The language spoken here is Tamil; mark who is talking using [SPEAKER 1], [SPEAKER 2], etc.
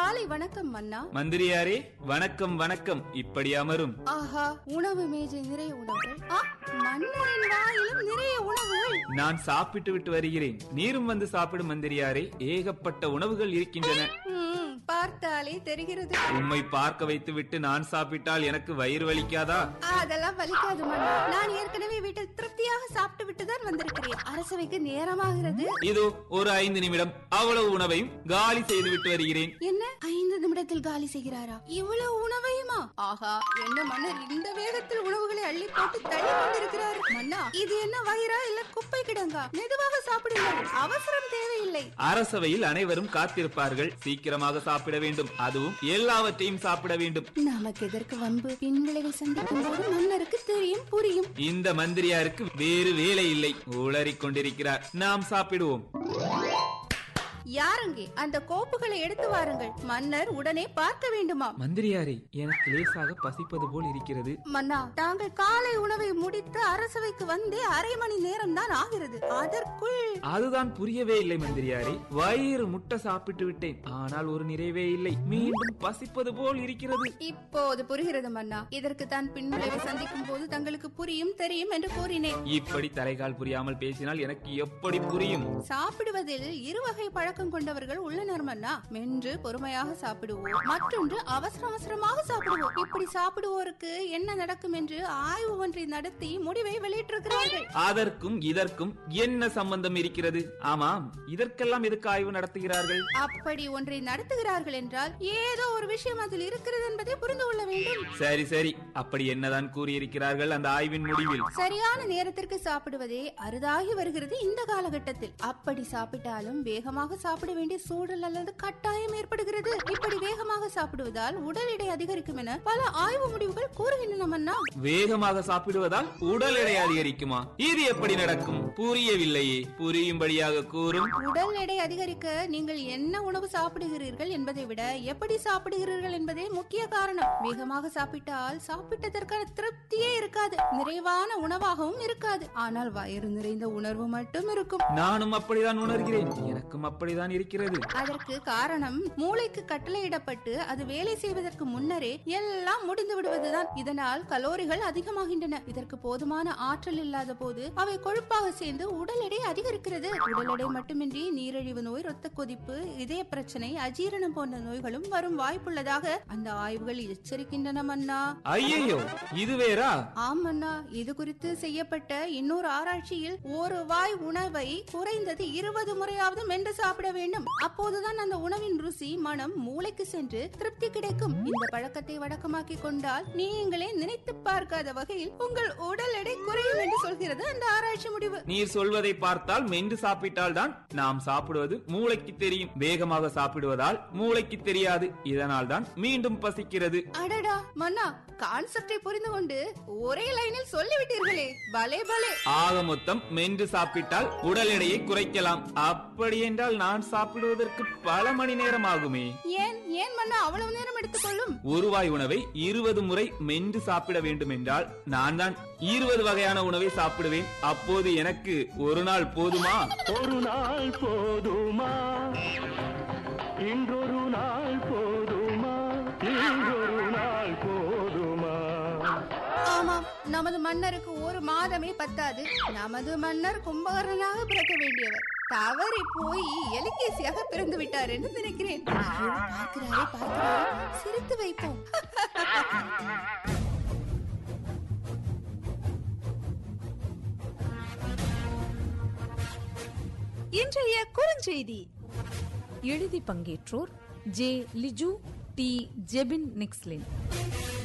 [SPEAKER 1] காலை வணக்கம் மன்னா
[SPEAKER 2] மந்திரியாரே வணக்கம் வணக்கம் இப்படி அமரும்
[SPEAKER 1] ஆஹா உணவு மேஜை நிறைய உணவுகள் ஆ, மன்னரின் வாயிலும் நிறைய உணவுகள்
[SPEAKER 2] நான் சாப்பிட்டு விட்டு வருகிறேன் நீரும் வந்து சாப்பிடும் மந்திரியாரே ஏகப்பட்ட உணவுகள் இருக்கின்றன
[SPEAKER 1] ம், பார்த்தாலே தெரிகிறது
[SPEAKER 2] உம்மை பார்க்க வைத்து விட்டு நான் சாப்பிட்டால் எனக்கு வயிறு வலிக்காதா
[SPEAKER 1] அதெல்லாம் வலிக்காது மன்னா நான் ஏற்கனவே வீட்டில் திருப்தியாக சாப்பிட்டு விட்டு தான் வந்திருக்கிறேன் அரசவைக்கு நேரமாகிறது
[SPEAKER 2] இதோ ஒரு ஐந்து நிமிடம் அவ்வளவு உணவையும் காலி செய்து விட்டு வருகிறேன்
[SPEAKER 1] என்ன ஐந்து நிமிடத்தில் காலி செய்கிறாரா இவ்வளவு உணவையுமா ஆஹா என்ன மன்னர் இந்த வேகத்தில் உணவுகளை அள்ளி போட்டு தள்ளி கொண்டிருக்கிறார் மன்னா இது என்ன வயிறா இல்ல குப்பை கிடங்கா மெதுவாக சாப்பிடுங்கள் அவசரம் தேவையில்லை
[SPEAKER 2] அரசவையில் அனைவரும் காத்திருப்பார்கள் சீக்கிரமாக சாப்பிட வேண்டும் அதுவும் எல்லாவற்றையும் சாப்பிட வேண்டும்
[SPEAKER 1] நமக்கு எதற்கு வம்பு பின் விளைவை சந்திக்கும் போது மன்னருக்கு தெரியும் புரியும்
[SPEAKER 2] இந்த மந்திரியாருக்கு வேறு வேலை இல்லை உளறிக் கொண்டிருக்கிறார் நாம் சாப்பிடுவோம்
[SPEAKER 1] யாருங்கே அந்த கோப்புகளை எடுத்து வாருங்கள் மன்னர் உடனே பார்க்க வேண்டுமா
[SPEAKER 2] மந்திரியாரே எனக்கு லேசாக பசிப்பது போல் இருக்கிறது
[SPEAKER 1] மன்னா தாங்கள் காலை உணவை முடித்து அரசவைக்கு வந்தே அரை மணி நேரம் தான் ஆகிறது அதற்குள்
[SPEAKER 2] அதுதான் புரியவே இல்லை மந்திரியாரே வயிறு முட்டை சாப்பிட்டு விட்டேன் ஆனால் ஒரு நிறைவே இல்லை மீண்டும் பசிப்பது போல் இருக்கிறது
[SPEAKER 1] இப்போது புரிகிறது மன்னா இதற்கு தான் பின்விளைவை சந்திக்கும் போது தங்களுக்கு புரியும் தெரியும் என்று கூறினேன்
[SPEAKER 2] இப்படி தலைகால் புரியாமல் பேசினால் எனக்கு எப்படி புரியும்
[SPEAKER 1] சாப்பிடுவதில் இரு வகை பழக்கம் கொண்டவர்கள் உள்ளனர் மன்னா மென்று பொறுமையாக சாப்பிடுவோம் மற்றொன்று அவசர அவசரமாக சாப்பிடுவோம் இப்படி சாப்பிடுவோருக்கு என்ன நடக்கும் என்று ஆய்வு ஒன்றை நடத்தி முடிவை வெளியிட்டிருக்கிறார்கள்
[SPEAKER 2] அதற்கும் இதற்கும் என்ன சம்பந்தம் இருக்கிறது ஆமாம் இதற்கெல்லாம் எதுக்கு ஆய்வு நடத்துகிறார்கள்
[SPEAKER 1] அப்படி ஒன்றை நடத்துகிறார்கள் என்றால் ஏதோ ஒரு விஷயம் அதில் இருக்கிறது என்பதை புரிந்து கொள்ள வேண்டும்
[SPEAKER 2] சரி சரி அப்படி என்னதான் கூறியிருக்கிறார்கள் அந்த ஆய்வின் முடிவில்
[SPEAKER 1] சரியான நேரத்திற்கு சாப்பிடுவதே அரிதாகி வருகிறது இந்த காலகட்டத்தில் அப்படி சாப்பிட்டாலும் வேகமாக சாப்பிட வேண்டிய சூழல் அல்லது கட்டாயம் ஏற்படுகிறது இப்படி வேகமாக சாப்பிடுவதால் உடல் எடை அதிகரிக்கும் என பல ஆய்வு முடிவுகள் கூறுகின்றன மன்னா
[SPEAKER 2] வேகமாக சாப்பிடுவதால் உடல் எடை அதிகரிக்குமா இது எப்படி நடக்கும் புரியவில்லையே புரியும்படியாக கூறும்
[SPEAKER 1] உடல் எடை அதிகரிக்க நீங்கள் என்ன உணவு சாப்பிடுகிறீர்கள் என்பதை விட எப்படி சாப்பிடுகிறீர்கள் என்பதே முக்கிய காரணம் வேகமாக சாப்பிட்டால் சாப்பிட்டதற்கான திருப்தியே இருக்காது நிறைவான உணவாகவும் இருக்காது ஆனால் வயிறு நிறைந்த உணர்வு மட்டும் இருக்கும்
[SPEAKER 2] நானும் அப்படிதான் உணர்கிறேன் எனக்கும் அப்படிதான் இருக்கிறது
[SPEAKER 1] அதற்கு காரணம் மூளைக்கு கட்டளையிடப்பட்டு அது வேலை செய்வதற்கு முன்னரே எல்லாம் முடிந்து விடுவதுதான் இதனால் கலோரிகள் அதிகமாகின்றன இதற்கு போதுமான ஆற்றல் இல்லாத போது அவை கொழுப்பாக சேர்ந்து உடல் எடை அதிகரிக்கிறது உடல் எடை மட்டுமின்றி நீரிழிவு நோய் இரத்த கொதிப்பு இதய பிரச்சனை அஜீரணம் போன்ற நோய்களும் வரும் வாய்ப்புள்ளதாக அந்த ஆய்வுகள் எச்சரிக்கின்றன மன்னா
[SPEAKER 2] ஐயையோ இது வேறா
[SPEAKER 1] ஆம் அண்ணா இது குறித்து செய்யப்பட்ட இன்னொரு ஆராய்ச்சியில் ஒரு வாய் உணவை குறைந்தது இருபது முறையாவது மென்று சாப்பிட வேண்டும் அப்போதுதான் அந்த உணவின் ருசி மனம் மூளைக்கு சென்று திருப்தி கிடைக்கும் இந்த பழக்கத்தை வழக்கமாக்கி கொண்டால் நீங்களே நினைத்து பார்க்காத வகையில் உங்கள் உடல் எடை குறையும் என்று சொல்கிறது அந்த ஆராய்ச்சி முடிவு
[SPEAKER 2] நீர் சொல்வதை பார்த்தால் மென்று சாப்பிட்டால் தான் நாம் சாப்பிடுவது மூளைக்கு தெரியும் வேகமாக சாப்பிடுவதால் மூளைக்கு தெரியாது இதனால் தான் மீண்டும் பசிக்கிறது
[SPEAKER 1] அடடா மன்னா கான்செப்டை புரிந்து கொண்டு ஒரே லைனில் சொல்லிவிட்டீர்களே பலே பலே
[SPEAKER 2] ஆக மொத்தம் மென்று சாப்பிட்டால் உடல் எடையை குறைக்கலாம் அப்படி என்றால் நான் சாப்பிடுவதற்கு பல மணி நேரம் ஆகுமே
[SPEAKER 1] ஏன் ஏன் மன்னா அவ்வளவு நேரம் எடுத்துக்கொள்ளும்
[SPEAKER 2] ஒருவாய் உணவை இருபது முறை மென்று சாப்பிட வேண்டும் என்றால் நான் தான் இருபது வகையான உணவை சாப்பிடுவேன் அப்போது எனக்கு ஒரு நாள் போதுமா
[SPEAKER 3] ஒரு நாள் போதுமா இன்றொரு நாள் போதுமா இன்றொரு நாள் போதுமா
[SPEAKER 1] ஆமாம் நமது மன்னருக்கு ஒரு மாதமே பத்தாது நமது மன்னர் கும்பகர்ணனாக பிறக்க வேண்டியவர் தவறி போய் எலிகேசியாக பிறந்து விட்டார் என்று நினைக்கிறேன் ஐயோ, பார்க்கிறாரே பார்க்கிறாரே சிரித்து வைப்போம்
[SPEAKER 4] இன்றைய குறுஞ்செய்தி எழுதி பங்கேற்றோர் ஜே லிஜு டி ஜெபின் நிக்ஸ்லின்